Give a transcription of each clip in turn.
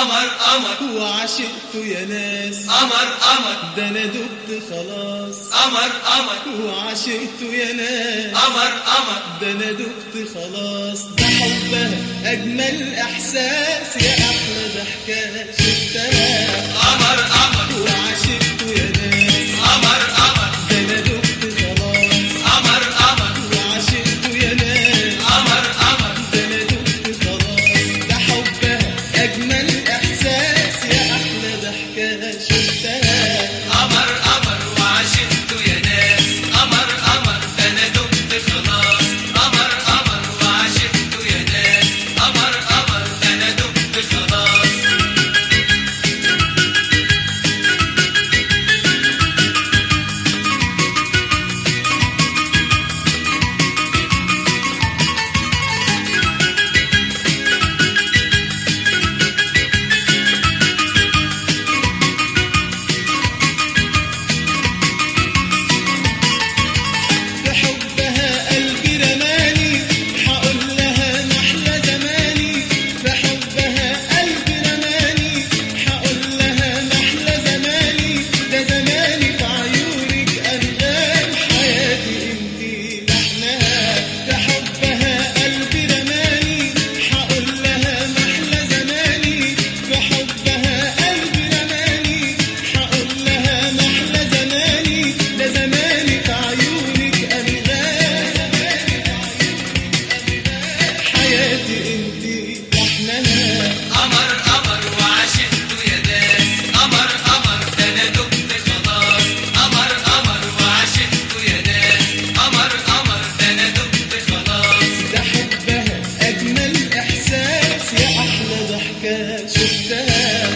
قمر قمر وعشقته يا ناس قمر قمر ده انا دبت خلاص قمر قمر وعشقته يا ناس قمر قمر ده انا دبت خلاص ده حبها اجمل احساس يا احلى ضحكه شفتها قمر قمر وعشقته يا ناس قمر قمر ده انا دبت خلاص قمر قمر وعشقته يا ناس قمر قمر ده انا دبت خلاص ده حبها اجمل احساس يا احلى ضحكه شفتها قمر قمر وعشقته يا ناس قمر قمر ده انا دبت خلاص قمر قمر وعشقته يا ناس قمر قمر ده انا دبت خلاص بحبها قلبي رماني حقول لها محلى زماني بحبها قلبي رماني حقول لها محلى زماني ده زماني في عيونك أنغام حياتي انتي لحنها بحبها قلبي رماني حقول لها محلى زماني بحبها قلبي رماني حقول لها محلى زماني ده زماني في عيونك أنغام حياتي انتي لحنها قمر قمر وعشقته يا ناس قمر قمر ده انا دبت خلاص قمر قمر وعشقته يا ناس قمر قمر ده انا دبت خلاص ده حبها أجمل إحساس يا أحلى ضحكة شفتها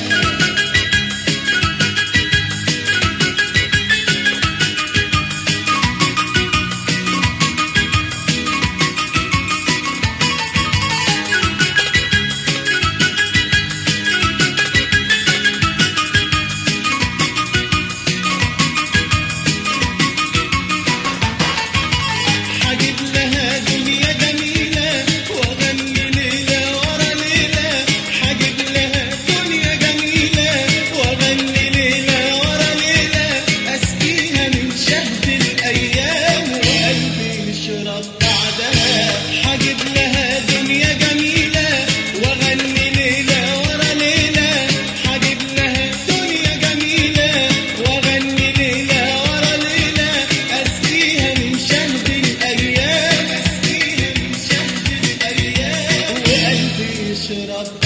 حجيب لها دنيا جميلة وأغني ليلة ورا ليلة حجيب لها دنيا جميلة وأغني ليلة ورا ليلة أسقيها من شهد الأيام وقلبي يشرب بعدها حجيب لها دنيا جميلة وأغني ليلة ورا ليلة حجيب لها دنيا جميلة وأغني ليلة ورا ليلة أسقيها من شهد الأيام أسقيها من شهد الأيام وقلبي يشرب